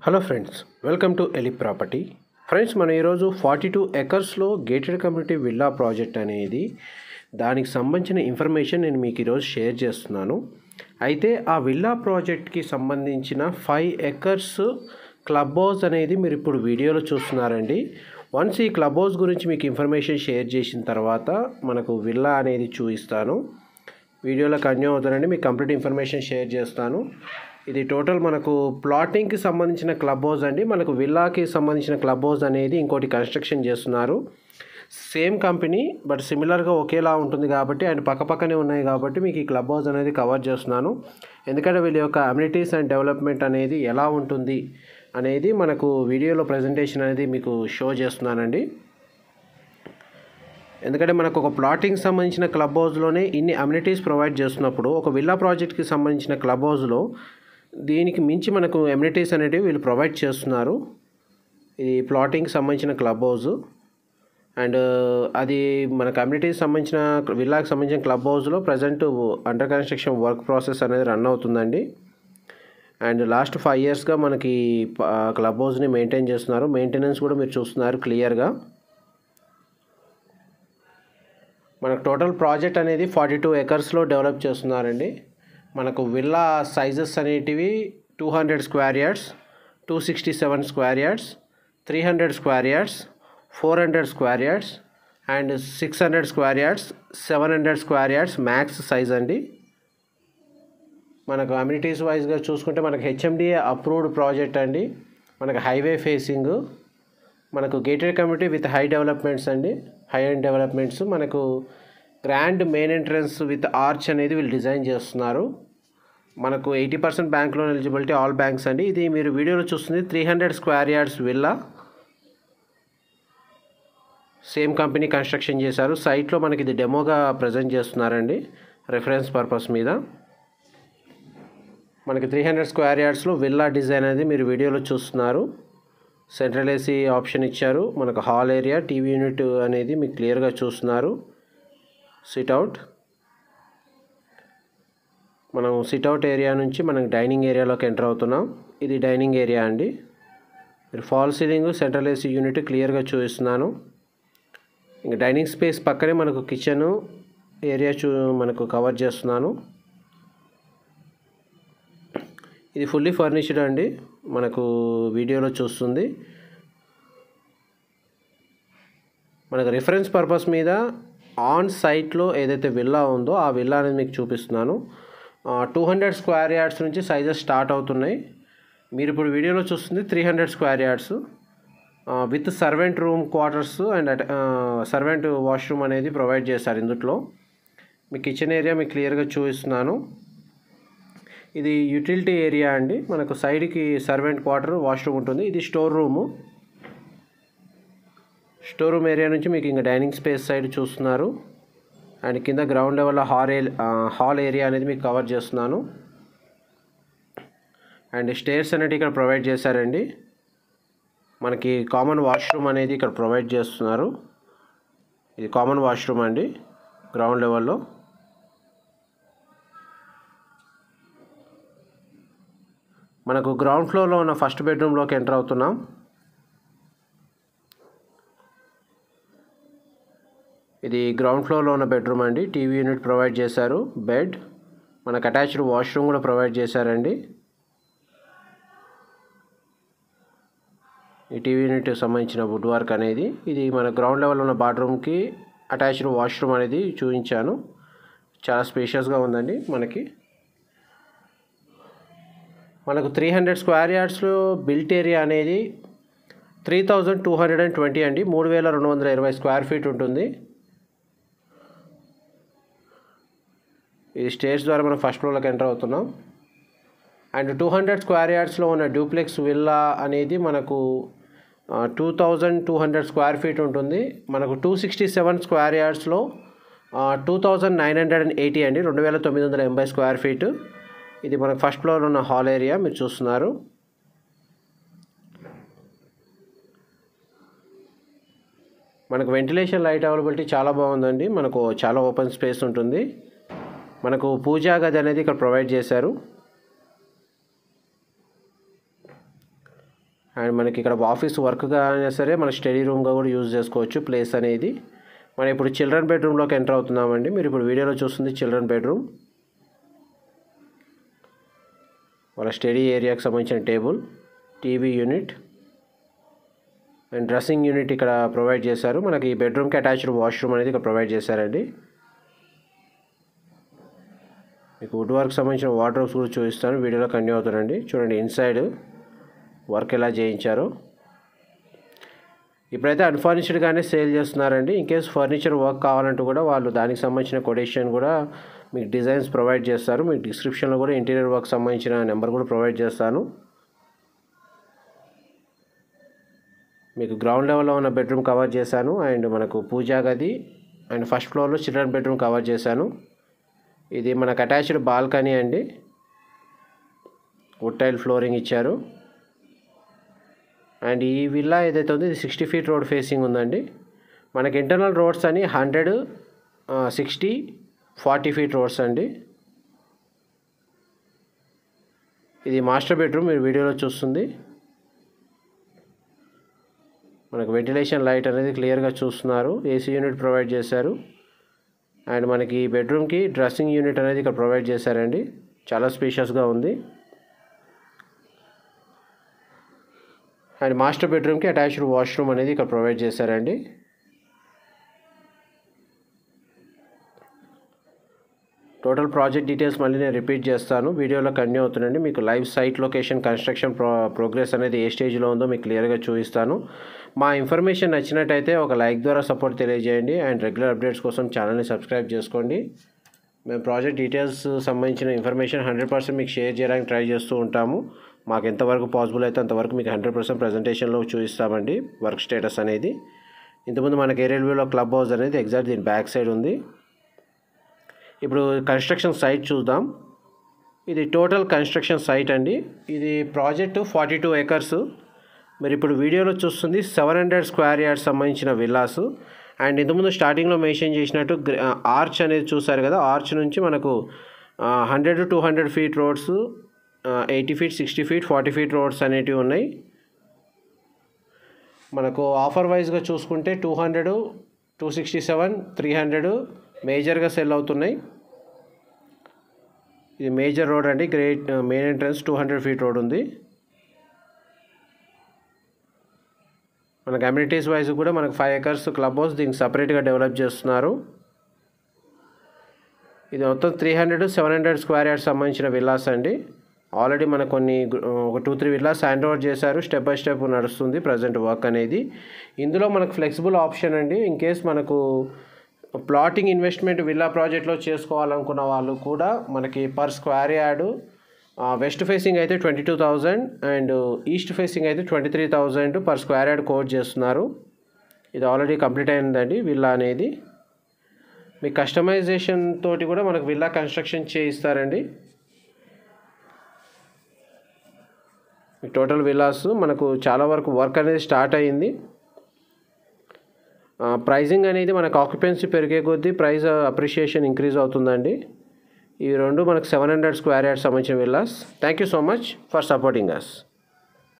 hello friends welcome to ఎలి property friends మనం ఈరోజు ఫార్టీ టూ ఎకర్స్లో గేటెడ్ కమ్యూనిటీ విల్లా ప్రాజెక్ట్ అనేది దానికి సంబంధించిన ఇన్ఫర్మేషన్ నేను మీకు ఈరోజు షేర్ చేస్తున్నాను అయితే ఆ విల్లా ప్రాజెక్ట్కి సంబంధించిన ఫైవ్ ఎకర్స్ క్లబ్ హౌస్ అనేది మీరు ఇప్పుడు వీడియోలో చూస్తున్నారండి వన్స్ ఈ క్లబ్ హౌస్ గురించి మీకు ఇన్ఫర్మేషన్ షేర్ చేసిన తర్వాత మనకు విల్లా అనేది చూపిస్తాను వీడియోలో కంటిన్యూ అవుతానండి మీకు కంప్లీట్ ఇన్ఫర్మేషన్ షేర్ చేస్తాను ఇది టోటల్ మనకు ప్లాటింగ్కి సంబంధించిన క్లబ్ హౌస్ అండి మనకు విల్లాకి సంబంధించిన క్లబ్ హౌస్ అనేది ఇంకోటి కన్స్ట్రక్షన్ చేస్తున్నారు సేమ్ కంపెనీ బట్ సిమిలర్గా ఒకేలా ఉంటుంది కాబట్టి అండ్ పక్కపక్కనే ఉన్నాయి కాబట్టి మీకు ఈ క్లబ్ హౌస్ అనేది కవర్ చేస్తున్నాను ఎందుకంటే వీళ్ళ యొక్క అమ్యూనిటీస్ అండ్ డెవలప్మెంట్ అనేది ఎలా ఉంటుంది అనేది మనకు వీడియోలో ప్రజెంటేషన్ అనేది మీకు షో చేస్తున్నానండి ఎందుకంటే మనకు ఒక ప్లాటింగ్ సంబంధించిన క్లబ్ హౌస్లోనే ఇన్ని అమ్యూనిటీస్ ప్రొవైడ్ చేస్తున్నప్పుడు ఒక విల్లా ప్రాజెక్ట్కి సంబంధించిన క్లబ్ హౌస్లో దీనికి మించి మనకు అమ్యూనిటీస్ అనేటివి వీళ్ళు ప్రొవైడ్ చేస్తున్నారు ఇది ప్లాటింగ్కి సంబంధించిన క్లబ్ హౌస్ అండ్ అది మన కమ్యూనిటీకి సంబంధించిన విల్లాకి సంబంధించిన క్లబ్ హౌస్లో present under construction work process అనేది రన్ అవుతుందండి అండ్ లాస్ట్ ఫైవ్ ఇయర్స్గా మనకి క్లబ్ హౌస్ని మెయింటైన్ చేస్తున్నారు మెయింటెనెన్స్ కూడా మీరు చూస్తున్నారు క్లియర్గా మనకు టోటల్ ప్రాజెక్ట్ అనేది ఫార్టీ టూ ఎకర్స్లో డెవలప్ చేస్తున్నారండి మనకు విల్లా సైజెస్ అనేటివి two hundred square yards two sixty seven square yards three hundred square yards four hundred square yards and six hundred square yards seven hundred square yards max size అండి మనకు amenities వైజ్గా చూసుకుంటే మనకు HMDA approved project అండి మనకు highway facing మనకు gated community with high developments అండి high and developments మనకు grand main entrance with arch అనేది వీళ్ళు డిజైన్ చేస్తున్నారు మనకు eighty percent bank loan eligibility all banks అండి ఇది మీరు వీడియోలో చూస్తుంది three hundred square yards villa same company construction చేశారు సైట్లో మనకి ఇది డెమోగా ప్రజెంట్ చేస్తున్నారండి రెఫరెన్స్ పర్పస్ మీద మనకి త్రీ హండ్రెడ్ స్క్వేర్ యార్డ్స్లో విల్లా డిజైన్ అనేది మీరు వీడియోలో చూస్తున్నారు సెంట్రల్ ఏసీ ఆప్షన్ ఇచ్చారు మనకు హాల్ ఏరియా టీవీ యూనిట్ అనేది మీకు క్లియర్గా చూస్తున్నారు సిట్అవుట్ మనం సిట్అవుట్ ఏరియా నుంచి మనం డైనింగ్ ఏరియాలోకి ఎంటర్ అవుతున్నాం ఇది డైనింగ్ ఏరియా అండి మీరు fall ceiling central AC unit క్లియర్గా చూపిస్తున్నాను ఇంకా డైనింగ్ స్పేస్ పక్కనే మనకు కిచెన్ ఏరియా చూ మనకు కవర్ చేస్తున్నాను ఇది ఫుల్లీ ఫర్నిష్డ్ అండి మనకు వీడియోలో చూస్తుంది మనకు రిఫరెన్స్ పర్పస్ మీద ఆన్ సైట్లో ఏదైతే విల్లా ఉందో ఆ విల్లా అనేది మీకు చూపిస్తున్నాను టూ హండ్రెడ్ స్క్వేర్ యార్డ్స్ నుంచి సైజెస్ స్టార్ట్ అవుతున్నాయి మీరు ఇప్పుడు వీడియోలో చూస్తుంది three hundred square yards with servant room quarters and servant washroom అనేది ప్రొవైడ్ చేశారు ఇందులో మీ కిచెన్ ఏరియా మీకు క్లియర్గా చూపిస్తున్నాను ఇది యూటిలిటీ ఏరియా అండి మనకు సైడ్కి సర్వెంట్ క్వార్టర్ వాష్రూమ్ ఉంటుంది ఇది store room store room area నుంచి మీకు ఇంకా డైనింగ్ స్పేస్ సైడ్ చూస్తున్నారు అండ్ కింద గ్రౌండ్ లెవెల్లో హాల్ హాల్ ఏరియా అనేది మీకు కవర్ చేస్తున్నాను అండ్ స్టేర్స్ అనేది ఇక్కడ ప్రొవైడ్ చేశారండి మనకి కామన్ వాష్రూమ్ అనేది ఇక్కడ ప్రొవైడ్ చేస్తున్నారు ఇది కామన్ వాష్రూమ్ అండి గ్రౌండ్ లెవెల్లో మనకు గ్రౌండ్ ఫ్లోర్లో ఉన్న ఫస్ట్ బెడ్రూమ్లోకి ఎంటర్ అవుతున్నాం ఇది గ్రౌండ్ ఫ్లోర్లో ఉన్న బెడ్రూమ్ అండి టీవీ యూనిట్ ప్రొవైడ్ చేశారు బెడ్ మనకు అటాచ్డ్ వాష్రూమ్ కూడా ప్రొవైడ్ చేశారండి ఈ టీవీ యూనిట్ సంబంధించిన వుడ్ వర్క్ అనేది ఇది మన గ్రౌండ్ లెవెల్ ఉన్న బాత్రూమ్కి అటాచ్డ్ వాష్రూమ్ అనేది చూపించాను చాలా స్పేషియస్గా ఉందండి మనకి మనకు త్రీ హండ్రెడ్ స్క్వేర్ యార్డ్స్లో బిల్ట్ ఏరియా అనేది three thousand two hundred and twenty అండి మూడు వేల రెండు వందల ఇరవై స్క్వేర్ ఫీట్ ఉంటుంది ఇది స్టేజ్ ద్వారా మనం ఫస్ట్ ఫ్లోర్లోకి ఎంటర్ అవుతున్నాం అండ్ టూ హండ్రెడ్ స్క్వేర్ యార్డ్స్లో ఉన్న డూప్లెక్స్ విల్లా అనేది మనకు two thousand two hundred square feet ఉంటుంది మనకు టూ సిక్స్టీ సెవెన్ స్క్వేర్ యార్డ్స్లో two thousand nine hundred and eighty అండి రెండు వేల తొమ్మిది వందల ఎనభై స్క్వేర్ ఫీట్ ఇది మనకు ఫస్ట్ ఫ్లోర్ ఉన్న హాల్ ఏరియా మీరు చూస్తున్నారు మనకు వెంటిలేషన్ లైట్ అవైలబిలిటీ చాలా బాగుందండి మనకు చాలా ఓపెన్ స్పేస్ ఉంటుంది మనకు పూజా గది అనేది ఇక్కడ ప్రొవైడ్ చేశారు అండ్ మనకి ఇక్కడ ఆఫీస్ వర్క్గా అయినా సరే మన స్టడీ రూమ్గా కూడా యూజ్ చేసుకోవచ్చు ప్లేస్ అనేది మనం ఇప్పుడు చిల్డ్రన్ బెడ్రూమ్లోకి ఎంటర్ అవుతున్నామండి మీరు ఇప్పుడు వీడియోలో చూస్తుంది చిల్డ్రన్ బెడ్రూమ్ వాళ్ళ స్టడీ ఏరియాకి సంబంధించిన table TV unit and dressing unit ఇక్కడ ప్రొవైడ్ చేశారు మనకి ఈ బెడ్రూమ్కి అటాచ్డ్ వాష్రూమ్ అనేది ఇక్కడ ప్రొవైడ్ చేశారండి మీకు వుడ్ వర్క్ సంబంధించిన వార్డ్రోబ్స్ కూడా చూపిస్తాను వీడియోలో కంటిన్యూ అవుతానండి చూడండి ఇన్సైడ్ వర్క్ ఎలా చేయించారు ఇప్పుడైతే అన్ఫర్నిష్డ్గానే సేల్ చేస్తున్నారండి ఇన్ కేస్ ఫర్నిచర్ వర్క్ కావాలంటే కూడా వాళ్ళు దానికి సంబంధించిన కొటేషన్ కూడా మీకు డిజైన్స్ ప్రొవైడ్ చేస్తారు మీకు డిస్క్రిప్షన్లో కూడా ఇంటీరియర్ వర్క్ సంబంధించిన నెంబర్ కూడా ప్రొవైడ్ చేస్తాను మీకు గ్రౌండ్ లెవెల్లో ఉన్న బెడ్రూమ్ కవర్ చేశాను అండ్ మనకు పూజా గది అండ్ ఫస్ట్ ఫ్లోర్లో చిల్డ్రన్ బెడ్రూమ్ కవర్ చేశాను ఇది మనకు అటాచ్డ్ బాల్కనీ అండి వుడ్ టైల్ ఫ్లోరింగ్ ఇచ్చారు అండ్ ఈ విల్లా ఏదైతే ఉందో ఇది సిక్స్టీ ఫీట్ రోడ్ ఫేసింగ్ ఉందండి మనకి ఇంటర్నల్ రోడ్స్ అని hundred sixty forty feet roads అండి ఇది మాస్టర్ బెడ్రూమ్ మీరు వీడియోలో చూస్తుంది మనకు వెంటిలేషన్ లైట్ అనేది క్లియర్గా చూస్తున్నారు ఏసీ యూనిట్ ప్రొవైడ్ చేశారు అండ్ మనకి ఈ బెడ్రూమ్కి డ్రెస్సింగ్ యూనిట్ అనేది ఇక్కడ ప్రొవైడ్ చేశారండి చాలా స్పేషియస్గా ఉంది అండ్ మాస్టర్ బెడ్రూమ్కి అటాచ్డ్ వాష్రూమ్ అనేది ఇక్కడ ప్రొవైడ్ చేశారండి టోటల్ ప్రాజెక్ట్ డీటెయిల్స్ మళ్ళీ నేను రిపీట్ చేస్తాను వీడియోలో కంటిన్యూ అవుతుందండి మీకు live site location construction pro progress అనేది ఏ స్టేజ్లో ఉందో మీకు క్లియర్గా చూపిస్తాను మా ఇన్ఫర్మేషన్ నచ్చినట్టయితే ఒక లైక్ ద్వారా సపోర్ట్ తెలియజేయండి అండ్ రెగ్యులర్ అప్డేట్స్ కోసం ఛానల్ని సబ్స్క్రైబ్ చేసుకోండి మేము ప్రాజెక్ట్ డీటెయిల్స్ సంబంధించిన ఇన్ఫర్మేషన్ హండ్రెడ్ పర్సెంట్ మీకు షేర్ చేయడానికి ట్రై చేస్తూ ఉంటాము మాకు ఎంతవరకు పాసిబుల్ అయితే అంతవరకు మీకు హండ్రెడ్ పర్సెంట్ ప్రజెంటేషన్లో చూపిస్తామండి వర్క్ స్టేటస్ అనేది ఇంతకుముందు మనకి ఏరియల్ వ్యూలో క్లబ్ హౌస్ అనేది ఎగ్జాక్ట్ దీని బ్యాక్ సైడ్ ఉంది ఇప్పుడు కన్స్ట్రక్షన్ సైట్ చూద్దాం ఇది టోటల్ కన్స్ట్రక్షన్ సైట్ అండి ఇది ప్రాజెక్టు ఫార్టీ టూ ఏకర్స్ మీరు ఇప్పుడు వీడియోలో చూస్తుంది సెవెన్ హండ్రెడ్ స్క్వేర్ యార్డ్స్ సంబంధించిన విల్లాస్ అండ్ ఇంతకుముందు స్టార్టింగ్లో మెన్షన్ చేసినట్టు ఆర్చ్ అనేది చూసారు కదా ఆర్చ్ నుంచి మనకు hundred two hundred feet roads eighty feet sixty feet forty feet roads అనేటివి ఉన్నాయి మనకు ఆఫర్ వైజ్గా చూసుకుంటే two hundred two sixty seven three hundred మేజర్గా సెల్ అవుతున్నాయి ఇది మేజర్ రోడ్ అండి great main entrance two hundred feet road ఉంది మన కమ్యూనిటీస్ వైజ్ కూడా మనకు ఫైవ్ ఎకర్స్ క్లబ్ హౌస్ దీనికి సపరేట్గా డెవలప్ చేస్తున్నారు ఇది మొత్తం three hundred seven hundred square yards సంబంధించిన విల్లాస్ అండి ఆల్రెడీ మనకు కొన్ని ఒక two three villas hand over చేశారు స్టెప్ బై స్టెప్ నడుస్తుంది ప్రజెంట్ వర్క్ అనేది ఇందులో మనకు ఫ్లెక్సిబుల్ ఆప్షన్ అండి ఇన్ కేస్ మనకు ప్లాటింగ్ ఇన్వెస్ట్మెంట్ విల్లా ప్రాజెక్ట్లో చేసుకోవాలనుకున్న వాళ్ళు కూడా మనకి per square yard west facing అయితే twenty two thousand and east facing అయితే twenty three thousand per square yard quote చేస్తున్నారు ఇది ఆల్రెడీ కంప్లీట్ అయిందండి విల్లా అనేది మీ కస్టమైజేషన్ తోటి కూడా మనకు విల్లా కన్స్ట్రక్షన్ చేయిస్తారండి టోటల్ విల్లాస్ మనకు చాలా వరకు వర్క్ అనేది స్టార్ట్ అయ్యింది ప్రైజింగ్ అనేది మనకు ఆక్యుపెన్సీ పెరిగే కొద్దీ ప్రైస్ అప్రిషియేషన్ ఇంక్రీజ్ అవుతుందండి ఈ రెండు మనకు సెవెన్ హండ్రెడ్ స్క్వేర్ యార్డ్ సంబంధించిన villas thank you so much for supporting us